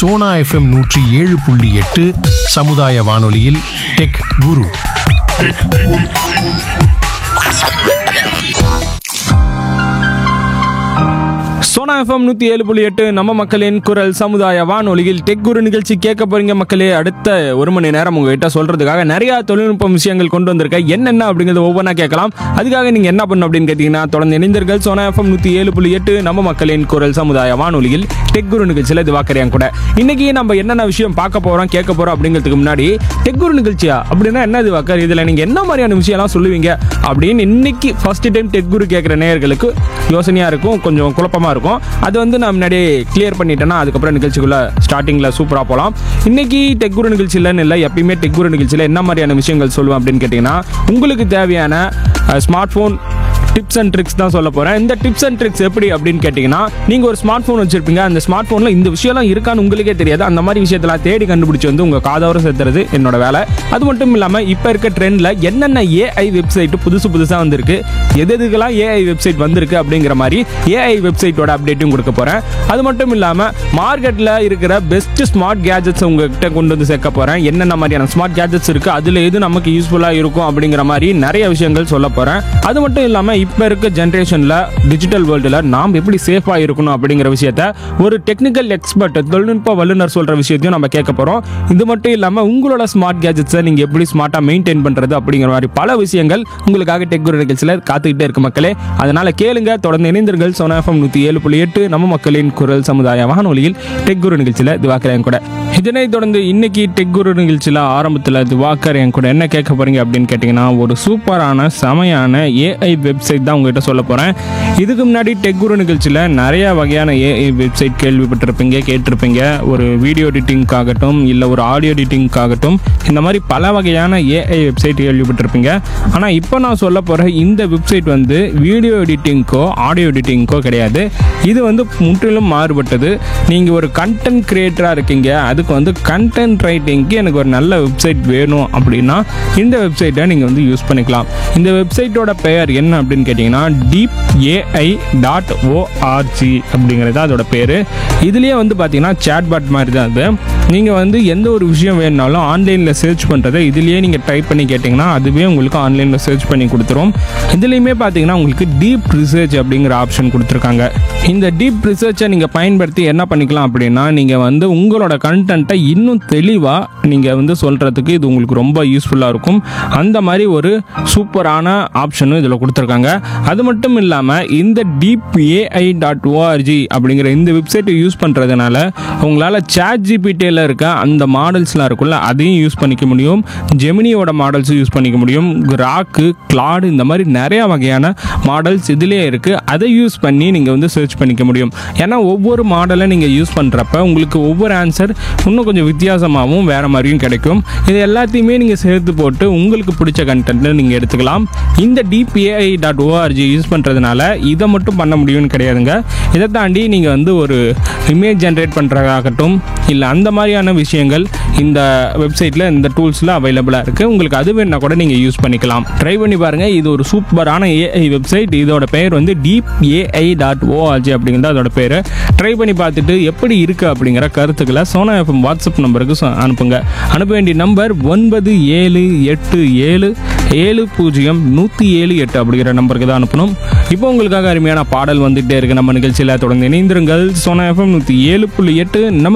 Sona FM நூற்றி ஏழு புள்ளி எட்டு சமுதாய வானொலியில் டெக் குரு சோனா எஃப்எம் நூற்றி ஏழு புள்ளி எட்டு நம்ம மக்களின் குரல் சமுதாய வானொலியில் டெக் குரு நிகழ்ச்சி கேட்க போறீங்க மக்களே அடுத்த ஒரு மணி நேரம் உங்ககிட்ட சொல்றதுக்காக நிறைய தொழில்நுட்ப விஷயங்கள் கொண்டு வந்திருக்கேன் என்னென்ன அப்படிங்கிறத ஒவ்வொன்றா கேட்கலாம் அதுக்காக நீங்க என்ன பண்ணணும் அப்படின்னு கேட்டீங்கன்னா தொடர்ந்து இணைந்தீர்கள் சோனா எஃப்எம் நூற்றி ஏழு புள்ளி எட்டு நம்ம மக்களின் குரல் சமுதாய வானொலியில் டெக் குரு நிகழ்ச்சியில் இது வாக்கறியான் கூட இன்னைக்கு நம்ம என்னென்ன விஷயம் பார்க்க போறோம் கேட்க போறோம் அப்படிங்கிறதுக்கு முன்னாடி டெக் குரு நிகழ்ச்சியா அப்படின்னா என்ன இது வாக்கர் இதுல நீங்க என்ன மாதிரியான விஷயம்லாம் சொல்லுவீங்க அப்படின்னு இன்னைக்கு ஃபர்ஸ்ட் டைம் டெக் குரு கேட்குற நேயர்களுக்கு யோசனையா இருக்கும் கொஞ்சம் குழப்பமா இருக்கும் அது வந்து நான் முன்னாடியே கிளியர் பண்ணிட்டேன்னா அதுக்கப்புறம் நிகழ்ச்சிக்குள்ள ஸ்டார்டிங்ல சூப்பரா போகலாம் இன்னைக்கு டெக் குரு நிகழ்ச்சியிலன்னு இல்லை எப்பயுமே டெக் குரு நிகழ்ச்சியில் என்ன மாதிரியான விஷயங்கள் சொல்லுவேன் அப்படின்னு கேட்டிங்கன்னா உங்களுக்கு தேவையான smart phone tips and tricks தான் சொல்ல போகிறேன் இந்த டிப்ஸ் அண்ட் ட்ரிக்ஸ் எப்படி அப்படின்னு கேட்டிங்கன்னா நீங்கள் ஒரு ஸ்மார்ட் ஃபோன் வச்சிருப்பீங்க அந்த ஸ்மார்ட் ஃபோனில் இந்த விஷயம்லாம் இருக்கான்னு உங்களுக்கே தெரியாது அந்த மாதிரி விஷயத்தெல்லாம் தேடி கண்டுபிடிச்சி வந்து உங்கள் காதோர சேர்த்துறது என்னோட வேலை அது மட்டும் இல்லாமல் இப்போ இருக்க ட்ரெண்டில் என்னென்ன ஏஐ வெப்சைட் புதுசு புதுசாக வந்திருக்கு எது எதுக்கெல்லாம் ஏஐ வெப்சைட் வந்திருக்கு அப்படிங்கிற மாதிரி ஏஐ வெப்சைட்டோட அப்டேட்டும் கொடுக்க போகிறேன் அது மட்டும் இல்லாமல் மார்க்கெட்டில் இருக்கிற பெஸ்ட் ஸ்மார்ட் கேஜெட்ஸ் உங்ககிட்ட கொண்டு வந்து சேர்க்க போகிறேன் என்னென்ன மாதிரியான ஸ்மார்ட் கேஜெட்ஸ் இருக்குது அதில் எது நமக்கு யூஸ்ஃபுல்லாக இருக்கும் அப்படிங்கிற மாதிரி நிறைய விஷயங்கள் சொல்ல போகிறேன் அது மட்டும் இல்லாமல் இப்போ இருக்க ஜென்ரேஷனில் டிஜிட்டல் வேர்ல்டில் நாம் எப்படி சேஃபாக இருக்கணும் அப்படிங்கிற விஷயத்த ஒரு டெக்னிக்கல் எக்ஸ்பர்ட் தொழில்நுட்ப வல்லுநர் சொல்கிற விஷயத்தையும் நம்ம கேட்க போகிறோம் இது மட்டும் இல்லாமல் உங்களோட ஸ்மார்ட் கேஜெட்ஸை நீங்கள் எப்படி ஸ்மார்ட்டாக மெயின்டைன் பண்ணுறது அப்படிங்கிற மாதிரி பல விஷயங்கள் உங்களுக்காக டெக் குரு நிகழ்ச்சியில் காத்துக்கிட்டே இருக்கு மக்களே அதனால் கேளுங்க தொடர்ந்து இணைந்தீர்கள் சோனா எஃப்எம் நூற்றி ஏழு புள்ளி எட்டு நம்ம மக்களின் குரல் சமுதாய வானொலியில் டெக் குரு நிகழ்ச்சியில் திவாக்கர் கூட இதனைத் தொடர்ந்து இன்னைக்கு டெக் குரு நிகழ்ச்சியில் ஆரம்பத்தில் திவாக்கர் என் கூட என்ன கேட்க போறீங்க அப்படின்னு கேட்டிங்கன்னா ஒரு சூப்பரான செமையான ஏஐ வெப்சைட் தான் உங்ககிட்ட சொல்ல போகிறேன் இதுக்கு முன்னாடி டெக் குரு நிகழ்ச்சியில் நிறைய வகையான ஏஐ வெப்சைட் கேள்விப்பட்டிருப்பீங்க கேட்டிருப்பீங்க ஒரு வீடியோ எடிட்டிங்காகட்டும் இல்லை ஒரு ஆடியோ எடிட்டிங்காகட்டும் இந்த மாதிரி பல வகையான ஏஐ வெப்சைட் கேள்விப்பட்டிருப்பீங்க ஆனால் இப்போ நான் சொல்ல போகிற இந்த வெப்சைட் வந்து வீடியோ எடிட்டிங்க்கோ ஆடியோ எடிட்டிங்க்கோ கிடையாது இது வந்து முற்றிலும் மாறுபட்டது நீங்கள் ஒரு கண்டென்ட் கிரியேட்டராக இருக்கீங்க அதுக்கு வந்து கண்டென்ட் ரைட்டிங்க்கு எனக்கு ஒரு நல்ல வெப்சைட் வேணும் அப்படின்னா இந்த வெப்சைட்டை நீங்கள் வந்து யூஸ் பண்ணிக்கலாம் இந்த வெப்சைட்டோட பெயர் என்ன அப்படின்னு கேட்டிங்கன்னா டீப் ஏஐ டாட் ஓஆர்ஜி அப்படிங்கிறது அதோட பேர் இதுலேயே வந்து பார்த்தீங்கன்னா சேட்பாட் மாதிரி தான் அது நீங்கள் வந்து எந்த ஒரு விஷயம் வேணுனாலும் ஆன்லைனில் சர்ச் பண்ணுறதை இதுலேயே நீங்கள் டைப் பண்ணி கேட்டிங்கன்னா அதுவே உங்களுக்கு ஆன்லைனில் சர்ச் பண்ணி கொடுத்துரும் இதுலேயுமே பார்த்தீங்கன்னா உங்களுக்கு டீப் ரிசர்ச் அப்படிங்கிற ஆப்ஷன் கொடுத்துருக்காங்க இந்த டீப் ரிசர்ச்சை நீங்கள் பயன்படுத்தி என்ன பண்ணிக்கலாம் அப்படின்னா நீங்கள் வந்து உங்களோட கண்டென்ட்டை இன்னும் தெளிவாக நீங்கள் வந்து சொல்கிறதுக்கு இது உங்களுக்கு ரொம்ப யூஸ்ஃபுல்லாக இருக்கும் அந்த மாதிரி ஒரு சூப்பரான ஆப்ஷனும் இதில் கொடுத்துருக்காங்க அது மட்டும் இல்லாமல் இந்த டீப் ஏஐ டாட் ஓஆர்ஜி அப்படிங்கிற இந்த வெப்சைட்டை யூஸ் பண்ணுறதுனால உங்களால் சேட் ஜிபிடியில் இருக்க அந்த மாடல்ஸ்லாம் இருக்குல்ல அதையும் யூஸ் பண்ணிக்க முடியும் ஜெமினியோட மாடல்ஸும் யூஸ் பண்ணிக்க முடியும் ராக்கு கிளாடு இந்த மாதிரி நிறைய வகையான மாடல்ஸ் இதுலேயே இருக்குது அதை யூஸ் பண்ணி நீங்கள் வந்து சர்ச் பண்ணிக்க முடியும் ஏன்னா ஒவ்வொரு மாடலை நீங்கள் யூஸ் பண்ணுறப்ப உங்களுக்கு ஒவ்வொரு ஆன்சர் இன்னும் கொஞ்சம் வித்தியாசமாகவும் வேறு மாதிரியும் கிடைக்கும் இது எல்லாத்தையுமே நீங்கள் சேர்த்து போட்டு உங்களுக்கு பிடிச்ச கண்டென்ட்டை நீங்கள் எடுத்துக்கலாம் இந்த டிபிஏஐ டாட் ஓஆர்ஜி யூஸ் பண்ணுறதுனால இதை மட்டும் பண்ண முடியும்னு கிடையாதுங்க இதை தாண்டி நீங்கள் வந்து ஒரு இமேஜ் ஜென்ரேட் பண்ணுறதாகட்டும் இல்லை அந்த மாதிரியான விஷயங்கள் இந்த வெப்சைட்டில் இந்த டூல்ஸில் அவைலபிளாக இருக்குது உங்களுக்கு அது வேணா கூட நீங்கள் யூஸ் பண்ணிக்கலாம் ட்ரை பண்ணி பாருங்கள் இது ஒரு சூப்பரான ஏஐ வெப்சைட் இதோட பெயர் வந்து டீப் ஏஐ டாட் ஓஆர்ஜி அப்படிங்கிறது அதோட பேர் ட்ரை பண்ணி பார்த்துட்டு எப்படி இருக்குது அப்படிங்கிற கருத்துக்களை சோனா எஃப்எம் வாட்ஸ்அப் நம்பருக்கு சொ- அனுப்புங்க அனுப்ப வேண்டிய நம்பர் ஒன்பது ஏழு எட்டு ஏழு ஏழு பூஜ்ஜியம் நூற்றி ஏழு எட்டு அப்படிங்கிற நம்பருக்கு தான் அனுப்பணும் இப்போ உங்களுக்காக அருமையான பாடல் வந்துகிட்டே இருக்கு நம்ம நிகழ்ச்சியில் தொடர்ந்து இணைந்திருங்கள் சோனா எஃப்எம் நூற்றி ஏழு புள்ளி எட்டு நம்ம